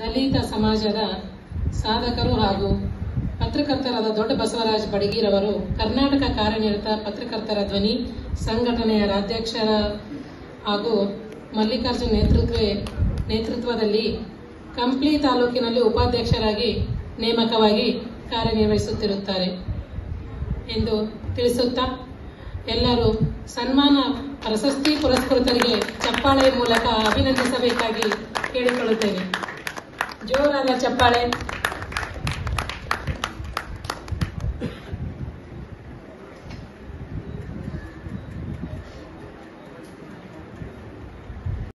ದಲಿತ ಸಮಾಜದ ಸಾಧಕರು ಹಾಗೂ ಪತ್ರಕರ್ತರಾದ ದೊಡ್ಡ ಬಸವರಾಜ್ ಬಡಗಿರವರು ಕರ್ನಾಟಕ ಕಾರ್ಯನಿರತ ಪತ್ರಕರ್ತರ ಧ್ವನಿ ಸಂಘಟನೆಯ ರಾಜ್ಯಾಧ್ಯಕ್ಷರ ಹಾಗೂ ಮಲ್ಲಿಕಾರ್ಜುನ್ ನೇತೃತ್ವ ನೇತೃತ್ವದಲ್ಲಿ ಕಂಪ್ಲಿ ತಾಲೂಕಿನಲ್ಲಿ ಉಪಾಧ್ಯಕ್ಷರಾಗಿ ನೇಮಕವಾಗಿ ಕಾರ್ಯನಿರ್ವಹಿಸುತ್ತಿರುತ್ತಾರೆ ಎಂದು ತಿಳಿಸುತ್ತಾ ಎಲ್ಲರೂ ಸನ್ಮಾನ ಪ್ರಶಸ್ತಿ ಪುರಸ್ಕೃತರಿಗೆ ಚಪ್ಪಾಳೆ ಮೂಲಕ ಅಭಿನಂದಿಸಬೇಕಾಗಿ ಕೇಳಿಕೊಳ್ಳುತ್ತೇನೆ ಜೋರಾದ ಚಪ್ಪಾಳೆ